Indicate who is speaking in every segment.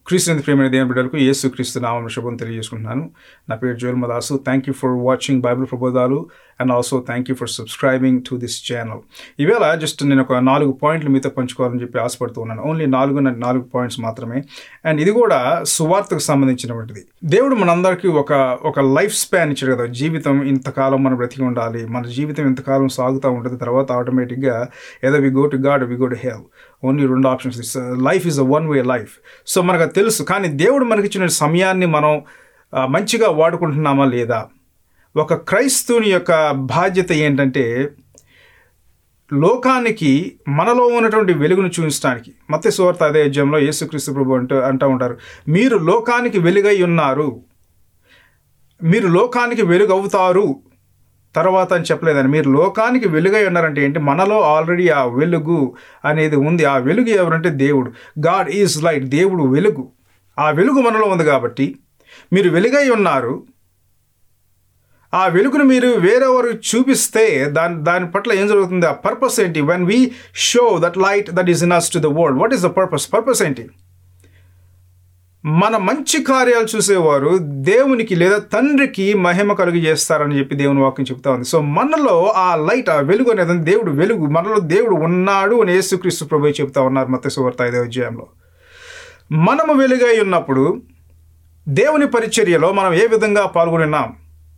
Speaker 1: క్రీస్తు ప్రేమైన దేవుని బిడ్డలకు యేసు క్రీస్తు నామం శుభం తెలియజేసుకుంటున్నాను నా పేరు Joel Madasu thank you for watching Bible ప్రబోధాలు and also thank you for subscribing to this channel ఈవేళ జస్ట్ నేను ఒక నాలుగు పాయింట్లు మీతో పంచుకోవాలని చెప్పి ఆశపడుతూ ఉన్నాను ఓన్లీ నాలుగు నాలుగు పాయింట్స్ మాత్రమే అండ్ ఇది కూడా సువార్తకు సంబంధించినటువంటిది దేవుడు మనందరికీ ఒక ఒక లైఫ్ స్పాన్ ఇచ్చాడు కదా జీవితం ఇంతకాలం మనం బ్రతికి ఉండాలి మన జీవితం ఇంతకాలం సాగుతూ ఉంటుంది తర్వాత ఆటోమేటిక్గా ఏదో we go to God we go to hell only రెండు options life is a one way life so మనకు అది తెలుసు కానీ దేవుడు మనకిచ్చిన సమయాన్ని మనం ఆ, మంచిగా వాడుకుంటున్నామా లేదా ఒక క్రైస్తవుని యొక్క బాధ్యత ఏంటంటే లోకానికి మనలో ఉన్నటువంటి వెలుగును చూపించడానికి మత్స్య సువార్త అదే అధ్యాయంలో యేసుక్రీస్తు ప్రభు అంటూ అంటూ ఉంటారు మీరు లోకానికి వెలుగై ఉన్నారు మీరు లోకానికి వెలుగు అవుతారు తర్వాత అని చెప్పలేదని మీరు లోకానికి వెలుగై ఉన్నారంటే ఏంటి మనలో ఆల్రెడీ ఆ వెలుగు అనేది ఉంది ఆ వెలుగు ఎవరంటే దేవుడు గాడ్ ఈజ్ లైట్ దేవుడు వెలుగు ఆ వెలుగు మనలో ఉంది కాబట్టి మీరు వెలుగై ఉన్నారు ఆ వెలుగును మీరు వేరెవరు చూపిస్తే దాని దాని పట్ల ఏం జరుగుతుంది ఆ పర్పస్ ఏంటి when we show that light that is in us to the world what is the purpose purpose ఏంటి మన మంచి కార్యాలు చూసేవారు దేవునికి లేదా తండ్రికి మహిమ కలుగు చేస్తారని చెప్పి దేవుని వాక్యం చెప్తా ఉంది సో మనలో ఆ లైట్ ఆ వెలుగు అనేది ఉంది. దేవుడు వెలుగు మనలో దేవుడు ఉన్నాడు అని యేసుక్రీస్తు ప్రభు చెప్తా ఉన్నారు మత సువార్త ఐదవ అధ్యాయంలో మనము వెలుగై ఉన్నప్పుడు దేవుని పరిచర్యలో మనం ఏ విధంగా పాల్గొనిన్నాం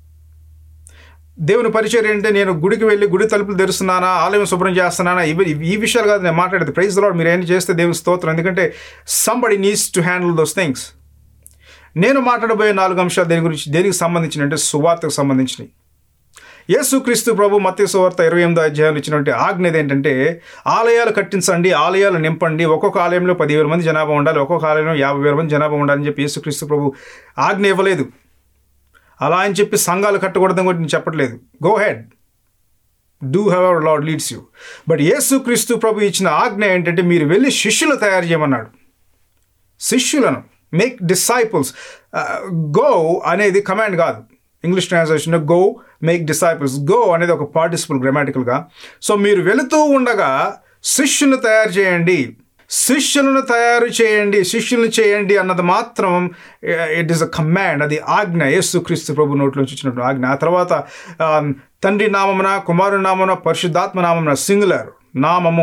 Speaker 1: దేవుని పరిచర్య అంటే నేను గుడికి వెళ్ళి గుడి తలుపులు తెరుస్తున్నానా ఆలయం శుభ్రం చేస్తున్నానా ఇవి ఈ విషయాలు కాదు నేను మాట్లాడేది ప్రైజ్ లాడ్ మీరు ఏం చేస్తే దేవుని స్తోత్రం ఎందుకంటే somebody needs to handle those things నేను మాట్లాడబోయే నాలుగు అంశాలు దేని గురించి దేనికి సంబంధించిన అంటే సువార్తకు సంబంధించినవి యేసుక్రీస్తు ప్రభు మత్య సువార్త ఇరవై ఎనిమిదో అధ్యాయంలో ఇచ్చినటువంటి ఆజ్ఞ ఏంటంటే ఆలయాలు కట్టించండి ఆలయాలు నింపండి ఒక్కొక్క ఆలయంలో పదివేల మంది జనాభా ఉండాలి ఒక్కొక్క ఆలయంలో యాభై వేల మంది జనాభా ఉండాలని చెప్పి యేసుక్రీస్తు ప్రభు ఆజ్ఞ ఇవ్వలేదు అలా అని చెప్పి సంఘాలు కట్టకూడదని కూడా నేను చెప్పట్లేదు go ahead do whatever Lord leads you but యేసుక్రీస్తు ప్రభు ఇచ్చిన ఆజ్ఞ ఏంటంటే మీరు వెళ్ళి శిష్యులు తయారు చేయమన్నాడు శిష్యులను మేక్ డిసైపుల్స్ గో అనేది కమాండ్ కాదు English translation go make disciples go అనేది ఒక పార్టిసిపల్ గ్రామాటికల్గా సో మీరు వెళుతూ ఉండగా శిష్యులను తయారు చేయండి శిష్యులను తయారు చేయండి శిష్యులను చేయండి అన్నది మాత్రం ఇట్ ఈస్ అ కమాండ్ అది ఆజ్ఞ యేసుక్రీస్తు ప్రభు నోట్లోంచి వచ్చినప్పుడు ఆజ్ఞ ఆ తర్వాత ఆ, తండ్రి నామమున కుమారుని నామమున పరిశుద్ధాత్మ నామమున సింగులర్ నామము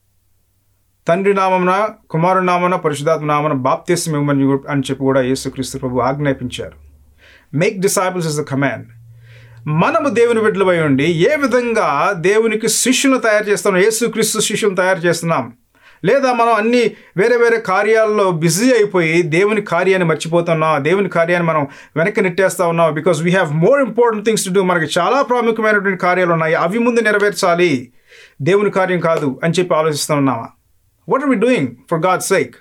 Speaker 1: తండ్రి నామమున కుమారుని నామమున పరిశుద్ధాత్మ నామమున బాప్తిస్మ ఇవ్వమని కూడా- అని చెప్పి కూడా యేసుక్రీస్తు ప్రభు ఆజ్ఞాపించారు make disciples is the command మనము దేవుని బిడ్డలపై ఉండి ఏ విధంగా దేవునికి శిష్యులను తయారు చేస్తున్నాం యేసుక్రీస్తు శిష్యులను తయారు చేస్తున్నాం లేదా మనం అన్ని వేరే వేరే కార్యాల్లో బిజీ అయిపోయి దేవుని కార్యాన్ని మర్చిపోతున్నాం దేవుని కార్యాన్ని మనం వెనక్కి నెట్టేస్తా ఉన్నాం because we have more important things to do మనకి చాలా ప్రాముఖ్యమైనటువంటి కార్యాలు ఉన్నాయి అవి ముందు నెరవేర్చాలి దేవుని కార్యం కాదు అని చెప్పి ఆలోచిస్తూ ఉన్నామా what are we doing for God sake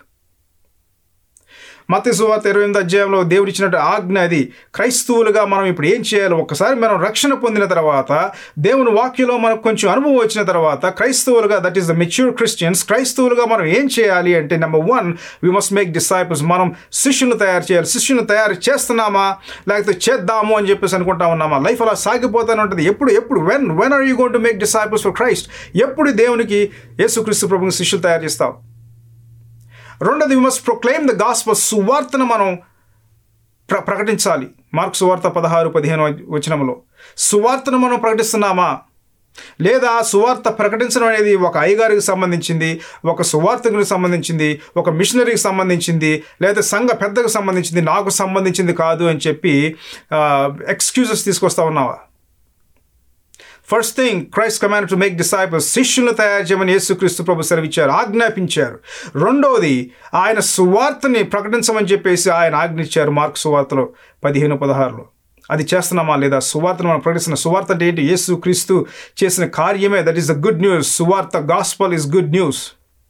Speaker 1: మత్స్య సువార్త ఇరవై ఎనిమిది అధ్యాయంలో దేవుడు ఇచ్చినట్టు ఆజ్ఞ అది క్రైస్తవులుగా మనం ఇప్పుడు ఏం చేయాలి ఒక్కసారి మనం రక్షణ పొందిన తర్వాత దేవుని వాక్యంలో మనకు కొంచెం అనుభవం వచ్చిన తర్వాత క్రైస్తవులుగా that is the mature Christians క్రైస్తవులుగా మనం ఏం చేయాలి అంటే number one we must make disciples మనం శిష్యులను తయారు చేయాలి శిష్యులను తయారు చేస్తున్నామా లేకపోతే చేద్దాము అని చెప్పేసి అనుకుంటా ఉన్నామా లైఫ్ అలా సాగిపోతూనే ఉంటుంది ఎప్పుడు ఎప్పుడు when when are you gonna to make disciples for Christ ఎప్పుడు దేవునికి యేసుక్రీస్తు ప్రభుని శిష్యులు తయారు చేస్తావు రెండోది we must proclaim the gospel సువార్తను మనం ప్ర ప్రకటించాలి మార్క్ సువార్త పదహారు పదిహేను వచనంలో సువార్తను మనం ప్రకటిస్తున్నామా లేదా సువార్త ప్రకటించడం అనేది ఒక అయ్యగారికి సంబంధించింది ఒక సువార్తకునికి సంబంధించింది ఒక మిషనరీకి సంబంధించింది లేదా సంఘ పెద్దకు సంబంధించింది నాకు సంబంధించింది కాదు అని చెప్పి ఎక్స్క్యూజెస్ తీసుకొస్తా ఉన్నావా first thing Christ command to make disciples శిష్యులను తయారు చేయమని యేసుక్రీస్తు ప్రభు సెలవిచ్చారు ఆజ్ఞాపించారు రెండవది ఆయన సువార్తని ప్రకటించమని చెప్పేసి ఆయన ఆజ్ఞించారు మార్క్ సువార్తలో పదిహేను పదహారులో అది చేస్తున్నామా లేదా సువార్తను మనం ప్రకటిస్తున్న సువార్త అంటే ఏంటి యేసు క్రీస్తు చేసిన కార్యమే that is the good news సువార్త గాస్పల్ ఇస్ గుడ్ న్యూస్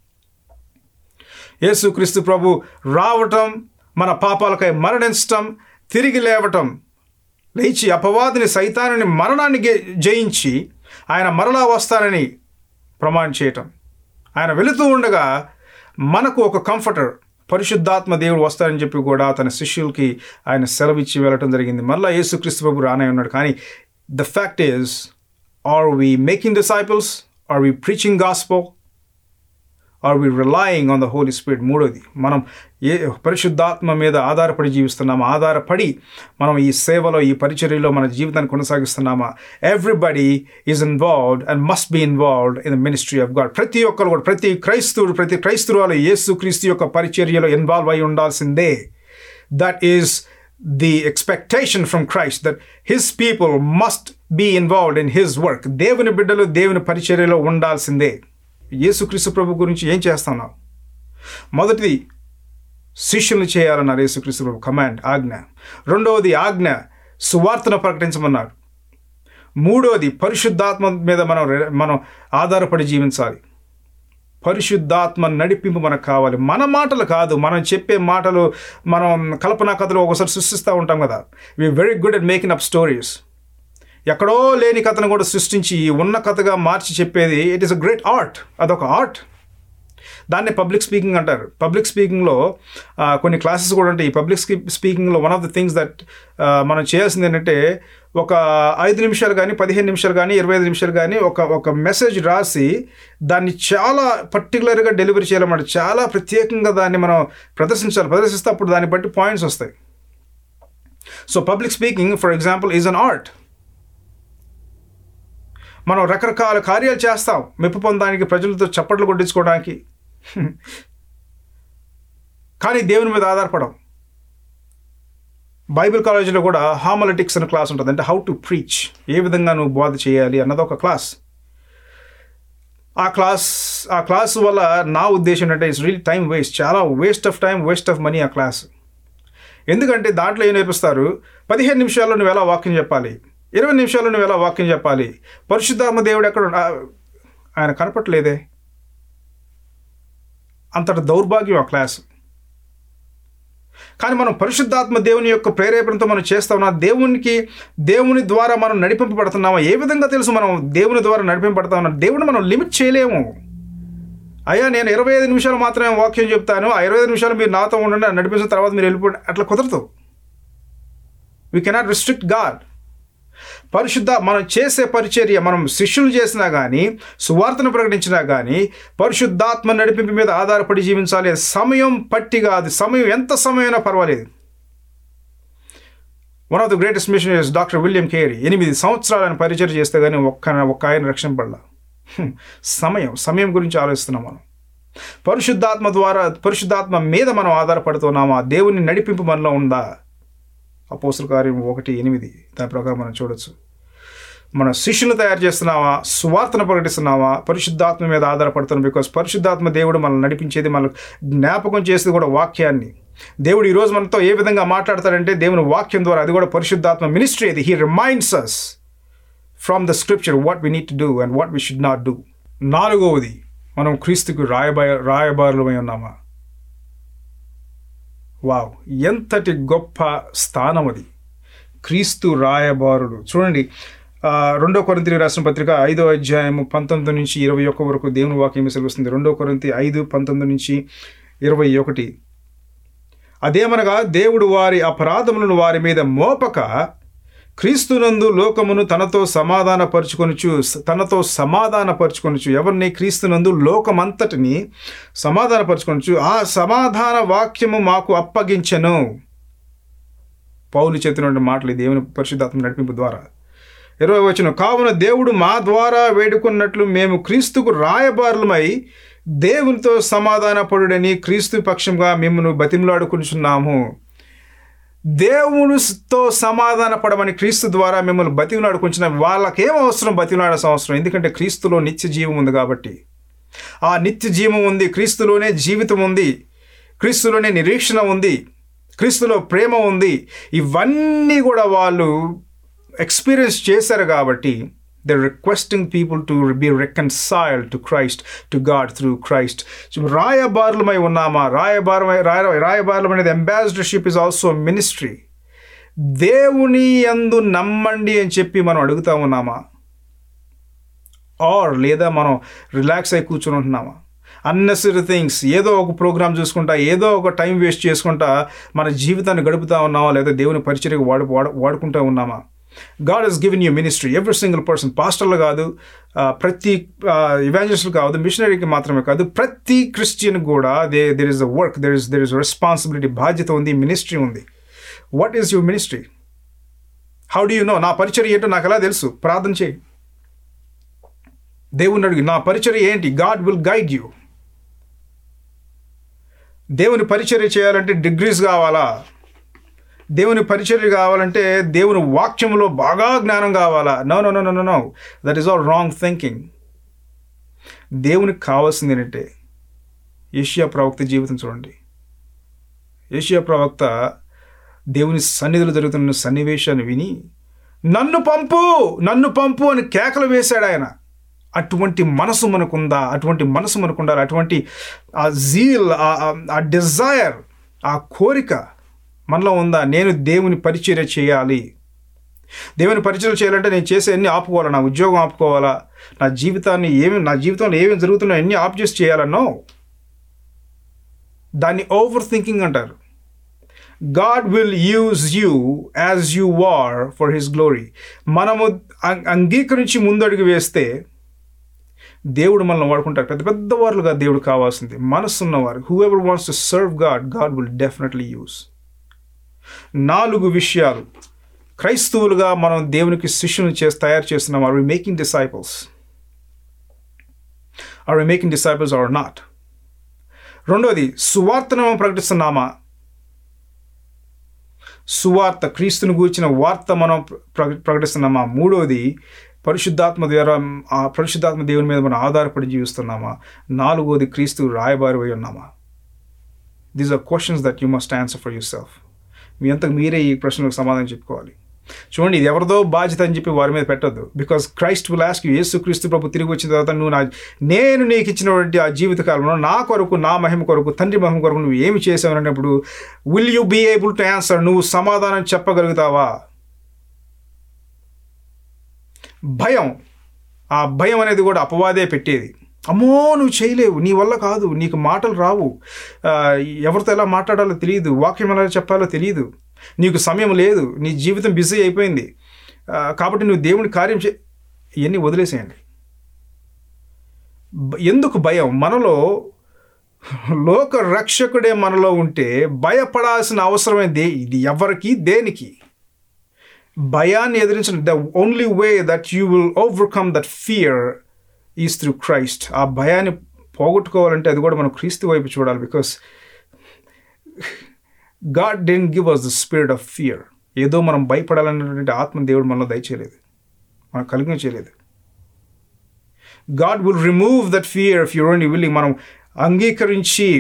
Speaker 1: యేసు క్రీస్తు ప్రభు రావటం మన పాపాలకై మరణించటం తిరిగి లేవటం లేచి అపవాదిని సైతానుని మరణాన్ని గే- జయించి ఆయన మరలా వస్తానని ప్రమాణం చేయటం ఆయన వెళుతూ ఉండగా మనకు ఒక కంఫర్టర్ పరిశుద్ధాత్మ దేవుడు వస్తారని చెప్పి కూడా తన శిష్యులకి ఆయన సెలవిచ్చి వెళ్ళటం జరిగింది మళ్ళీ యేసుక్రీస్తు ప్రభు రానే ఉన్నాడు కానీ the fact is are we making disciples are we preaching gospel are we relying on the Holy Spirit మూడోది మనం ఏ పరిశుద్ధాత్మ మీద ఆధారపడి జీవిస్తున్నామా ఆధారపడి మనం ఈ సేవలో ఈ పరిచర్యలో మన జీవితాన్ని కొనసాగిస్తున్నామా everybody is involved and must be involved in the ministry of God ప్రతి ఒక్కరు కూడా ప్రతి క్రైస్తవుడు ప్రతి క్రైస్తవులు యేసు క్రీస్తు యొక్క పరిచర్యలో ఇన్వాల్వ్ అయి ఉండాల్సిందే that is the expectation from Christ that his people must be involved in his work. దేవుని బిడ్డలు దేవుని పరిచర్యలో ఉండాల్సిందే యేసుక్రీస్తు ప్రభు గురించి ఏం చేస్తున్నావు మొదటిది శిష్యుల్ని చేయాలన్నారు యేసుక్రీస్తు ప్రభు కమాండ్ ఆజ్ఞ రెండవది ఆజ్ఞ సువార్తను ప్రకటించమన్నారు మూడవది పరిశుద్ధాత్మ మీద మనం మనం ఆధారపడి జీవించాలి పరిశుద్ధాత్మ నడిపింపు మనకు కావాలి మన మాటలు కాదు మనం చెప్పే మాటలు మనం కల్పనా కథలు ఒకసారి సృష్టిస్తూ ఉంటాం కదా we very good at making up stories ఎక్కడో లేని కథను కూడా సృష్టించి ఉన్న కథగా మార్చి చెప్పేది it is a great art అదొక ఆర్ట్ దాన్ని పబ్లిక్ స్పీకింగ్ అంటారు పబ్లిక్ స్పీకింగ్లో కొన్ని క్లాసెస్ కూడా ఉంటాయి ఈ పబ్లిక్ స్పీకింగ్లో one of the things that మనం చేయాల్సింది ఏంటంటే ఒక ఐదు నిమిషాలు కానీ పదిహేను నిమిషాలు కానీ ఇరవై ఐదు నిమిషాలు కానీ ఒక ఒక మెసేజ్ రాసి దాన్ని చాలా పర్టికులర్గా డెలివరీ చేయాలన్నమాట చాలా ప్రత్యేకంగా దాన్ని మనం ప్రదర్శించాలి ప్రదర్శిస్తే అప్పుడు దాన్ని బట్టి పాయింట్స్ వస్తాయి so public speaking for example is an art మనం రకరకాల కార్యాలు చేస్తాం మెప్పు పొందడానికి ప్రజలతో చప్పట్లు కొట్టించుకోవడానికి కానీ దేవుని మీద ఆధారపడం బైబిల్ కాలేజీలో కూడా హామలటిక్స్ అనే క్లాస్ ఉంటుంది అంటే హౌ టు ప్రీచ్ ఏ విధంగా నువ్వు బోధ చేయాలి అన్నది ఒక క్లాస్ ఆ క్లాస్ ఆ క్లాస్ వల్ల నా ఉద్దేశం ఏంటంటే ఇట్స్ రియల్ టైం వేస్ట్ చాలా waste of time waste of money ఆ క్లాస్ ఎందుకంటే దాంట్లో ఏం నేర్పిస్తారు పదిహేను నిమిషాల్లో నువ్వు ఎలా వాక్యం చెప్పాలి ఇరవై నిమిషాల్లో నువ్వు ఎలా వాక్యం చెప్పాలి పరిశుద్ధాత్మ దేవుడు ఎక్కడ ఆయన కనపట్లేదే అంతటి దౌర్భాగ్యం ఆ క్లాస్ కానీ మనం పరిశుద్ధాత్మ దేవుని యొక్క ప్రేరేపణతో మనం చేస్తా ఉన్నాం దేవునికి దేవుని ద్వారా మనం నడిపింపబడుతున్నామా ఏ విధంగా తెలుసు మనం దేవుని ద్వారా నడిపింపబడతా ఉన్నాం దేవుని మనం లిమిట్ చేయలేము అయ్యా నేను ఇరవై ఐదు నిమిషాలు మాత్రమే వాక్యం చెప్తాను ఆ ఇరవై ఐదు నిమిషాలు మీరు నాతో ఉండండి నడిపించిన తర్వాత మీరు వెళ్ళిపోండి అట్లా కుదరదు వీ కెనాట్ రిస్ట్రిక్ట్ గాడ్ పరిశుద్ధ మనం చేసే పరిచర్య మనం శిష్యులు చేసినా కానీ సువార్తను ప్రకటించినా కానీ పరిశుద్ధాత్మ నడిపింపు మీద ఆధారపడి జీవించాలి సమయం పట్టి కాదు సమయం ఎంత సమయమైనా పర్వాలేదు one of the greatest missionaries doctor William Carey ఎనిమిది సంవత్సరాలు ఆయన పరిచయం చేస్తే కానీ ఒక్క ఒక్క ఆయన రక్షింపడలా సమయం సమయం గురించి ఆలోచిస్తున్నాం మనం పరిశుద్ధాత్మ ద్వారా పరిశుద్ధాత్మ మీద మనం ఆధారపడుతున్నామా దేవుని నడిపింపు మనలో ఉందా అపోసుల కార్యం ఒకటి ఎనిమిది దాని ప్రకారం మనం చూడొచ్చు మన శిష్యులు తయారు చేస్తున్నావా స్వార్థను ప్రకటిస్తున్నావా పరిశుద్ధాత్మ మీద ఆధారపడుతున్నాం బికాస్ పరిశుద్ధాత్మ దేవుడు మనల్ని నడిపించేది మనకు జ్ఞాపకం చేసేది కూడా వాక్యాన్ని దేవుడు ఈరోజు మనతో ఏ విధంగా మాట్లాడతాడంటే దేవుని వాక్యం ద్వారా అది కూడా పరిశుద్ధాత్మ మినిస్ట్రీ అది he reminds us from the scripture what we need to do and what we should not do నాలుగవది మనం క్రీస్తుకు రాయబా రాయబారులమై ఉన్నామా వావ్ ఎంతటి గొప్ప స్థానం అది క్రీస్తు రాయబారుడు చూడండి రెండో కొరింతి రాసిన పత్రిక ఐదో అధ్యాయము పంతొమ్మిది నుంచి ఇరవై ఒక్క వరకు దేవుని వాక్యం సెలవుస్తుంది రెండో కొరింతి ఐదు పంతొమ్మిది నుంచి ఇరవై ఒకటి అదేమనగా దేవుడు వారి అపరాధములను వారి మీద మోపక క్రీస్తునందు లోకమును తనతో సమాధానపరుచుకొనుచు తనతో సమాధానపరుచుకొనుచు ఎవరిని క్రీస్తునందు లోకమంతటిని సమాధానపరుచుకొనుచు ఆ సమాధాన వాక్యము మాకు అప్పగించెను పౌలు చెప్పినటువంటి మాటలు దేవుని పరిశుద్ధాత్మ నడిపింపు ద్వారా ఇరవై వచ్చిన కావున దేవుడు మా ద్వారా వేడుకున్నట్లు మేము క్రీస్తుకు రాయబారులమై దేవునితో సమాధానపడుడని క్రీస్తు పక్షంగా మిమ్మల్ని బతిమలాడుకుంటున్నాము దేవునితో సమాధాన పడమని క్రీస్తు ద్వారా మిమ్మల్ని బతిమలాడుకుంటున్న వాళ్ళకేం అవసరం బతిమలాడాల్సిన అవసరం ఎందుకంటే క్రీస్తులో నిత్య జీవం ఉంది కాబట్టి ఆ నిత్య జీవం ఉంది క్రీస్తులోనే జీవితం ఉంది క్రీస్తులోనే నిరీక్షణ ఉంది క్రీస్తులో ప్రేమ ఉంది ఇవన్నీ కూడా వాళ్ళు ఎక్స్పీరియన్స్ చేశారు కాబట్టి the requesting people to be reconcile to Christ to God through Christ రాయబారులమై ఉన్నామా రాయబారమై రాయ రాయబారులం అనేది అంబాసిడర్షిప్ ఇస్ ఆల్సో మినిస్ట్రీ దేవుని అందు నమ్మండి అని చెప్పి మనం అడుగుతా ఉన్నామా ఆర్ లేదా మనం రిలాక్స్ అయి కూర్చొని ఉంటున్నామా అన్నెసరీ థింగ్స్ ఏదో ఒక ప్రోగ్రామ్ చూసుకుంటా ఏదో ఒక టైం వేస్ట్ చేసుకుంటా మన జీవితాన్ని గడుపుతా ఉన్నామా లేదా దేవుని పరిచర్యకు వాడు వాడు వాడుకుంటూ ఉన్నామా God has given you ministry every single person పాస్టర్లు కాదు ఆ, ప్రతి ఇవాంజలిస్టులు కాదు మిషనరీకి మాత్రమే కాదు ప్రతి క్రిస్టియన్ కూడా they there is a work there is there is responsibility బాధ్యత ఉంది మినిస్ట్రీ ఉంది what is your ministry how do you know నా పరిచయం ఏంటో నాకు ఎలా తెలుసు ప్రార్థన చేయి దేవుని అడిగి నా పరిచర్య ఏంటి గాడ్ విల్ గైడ్ యూ దేవుని పరిచర్య చేయాలంటే డిగ్రీస్ కావాలా దేవుని పరిచర్య కావాలంటే దేవుని వాక్యంలో బాగా జ్ఞానం కావాలా no no no no no that is all wrong thinking దేవునికి కావాల్సింది ఏంటంటే ఏషియా ప్రవక్త జీవితం చూడండి ఏషియా ప్రవక్త దేవుని సన్నిధిలో జరుగుతున్న సన్నివేశాన్ని విని నన్ను పంపు నన్ను పంపు అని కేకలు వేశాడు ఆయన అటువంటి మనసు మనకుందా అటువంటి మనసు మనకు ఉండాలి అటువంటి ఆ జీల్ ఆ డిజైర్ ఆ కోరిక మనలో ఉందా నేను దేవుని పరిచర్య చేయాలి దేవుని పరిచయం చేయాలంటే నేను చేసే అన్ని ఆపుకోవాలా నా ఉద్యోగం ఆపుకోవాలా నా జీవితాన్ని ఏమి నా జీవితంలో ఏమేమి జరుగుతున్నాయో అన్ని ఆప్ చేసి చేయాలన్నో దాన్ని ఓవర్ థింకింగ్ అంటారు God will use you as you are for his glory మనము అం- అంగీకరించి ముందడుగు వేస్తే దేవుడు మనల్ని వాడుకుంటారు పెద్ద పెద్ద వారులుగా దేవుడు కావాల్సింది మనసు ఉన్నవారు whoever wants to serve God God will definitely use నాలుగు విషయాలు క్రైస్తవులుగా మనం దేవునికి శిష్యులను చేసి తయారు చేస్తున్నాం are we making disciples are we making disciples or not రెండోది సువార్తను మనం ప్రకటిస్తున్నామా సువార్త క్రీస్తుని గూర్చిన వార్త మనం ప్ర- ప్రకటిస్తున్నామా మూడోది పరిశుద్ధాత్మ ద్వారా ఆ పరిశుద్ధాత్మ దేవుని మీద మనం ఆధారపడి జీవిస్తున్నామా నాలుగోది క్రీస్తు రాయబారి అయి ఉన్నామా these are questions that you must answer for yourself మీ అంతకు మీరే ఈ ప్రశ్నలకు సమాధానం చెప్పుకోవాలి చూడండి ఇది ఎవరిదో బాధ్యత అని చెప్పి వారి మీద పెట్టొద్దు because Christ will ask you యేసు క్రీస్తు ప్రభు తిరిగి వచ్చిన తర్వాత నువ్వు నా నేను నీకు ఇచ్చినటువంటి ఆ జీవిత కాలంలో నా కొరకు నా మహిమ కొరకు తండ్రి మహిమ కొరకు నువ్వు ఏమి చేసావు అన్నప్పుడు will you be able to answer నువ్వు సమాధానం చెప్పగలుగుతావా భయం ఆ భయం అనేది కూడా అపవాదే పెట్టేది అమ్మో నువ్వు చేయలేవు నీ వల్ల కాదు నీకు మాటలు రావు ఆ, ఎవరితో ఎలా మాట్లాడాలో తెలియదు వాక్యం ఎలా చెప్పాలో తెలియదు నీకు సమయం లేదు నీ జీవితం బిజీ అయిపోయింది ఆ, కాబట్టి నువ్వు దేవుని కార్యం చే ఇవన్నీ వదిలేసేయండి బ- ఎందుకు భయం మనలో లోక రక్షకుడే మనలో ఉంటే భయపడాల్సిన అవసరమే దే ఇది ఎవరికి దేనికి భయాన్ని ఎదిరించడం the only way that you will overcome that fear is through Christ ఆ భయాన్ని పోగొట్టుకోవాలంటే అది కూడా మనం క్రీస్తు వైపు చూడాలి because God didn't give us the spirit of fear ఏదో మనం భయపడాలన్నటువంటి ఆత్మ దేవుడు మనలో దయచేయలేదు మనకు కలిగిన చేయలేదు God will remove that fear if you're only willing మనం అంగీకరించి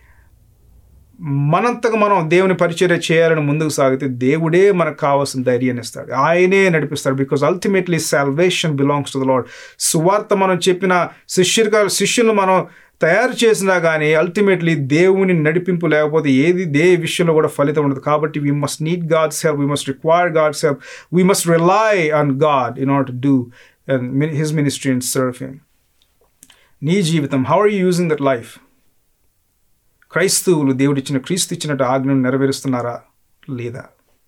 Speaker 1: మనంతకు మనం దేవుని పరిచర్య చేయాలని ముందుకు సాగితే దేవుడే మనకు కావాల్సిన ధైర్యాన్ని ఇస్తాడు ఆయనే నడిపిస్తాడు because ultimately salvation belongs to the Lord సువార్త మనం చెప్పిన శిష్యులుగా శిష్యులు మనం తయారు చేసినా కానీ అల్టిమేట్లీ దేవుని నడిపింపు లేకపోతే ఏది దే విషయంలో కూడా ఫలితం ఉండదు కాబట్టి we must need God's help we must require God's help we must rely on God in order to do his ministry and serve him నీ జీవితం how are you using that life క్రైస్తవులు దేవుడిచ్చిన క్రీస్తు ఇచ్చినట్టు ఆజ్ఞను నెరవేరుస్తున్నారా లేదా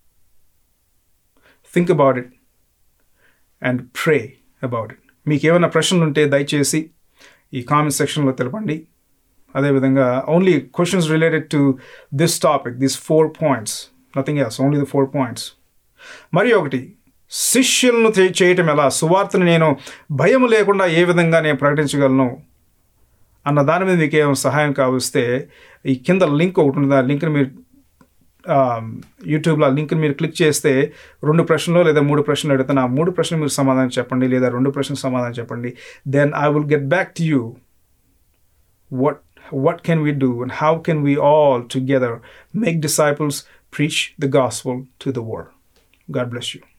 Speaker 1: think about it and pray about it మీకు ఏమైనా ప్రశ్నలు ఉంటే దయచేసి ఈ కామెంట్ సెక్షన్లో తెలపండి అదేవిధంగా only questions related to this topic this four points nothing else only the four points మరి ఒకటి శిష్యులను చే- చేయటం ఎలా సువార్తను నేను భయం లేకుండా ఏ విధంగా నేను ప్రకటించగలను అన్న దాని మీద మీకు ఏమైనా సహాయం కావస్తే ఈ కింద లింక్ ఒకటి ఉంది ఆ లింక్ని మీరు ఆ, యూట్యూబ్లో ఆ లింక్ని మీరు క్లిక్ చేస్తే రెండు ప్రశ్నలు లేదా మూడు ప్రశ్నలు అడుగుతాను ఆ మూడు ప్రశ్నలు మీరు సమాధానం చెప్పండి లేదా రెండు ప్రశ్నలు సమాధానం చెప్పండి then I will get back to you what what can we do and how can we all together make disciples preach the gospel to the world god bless you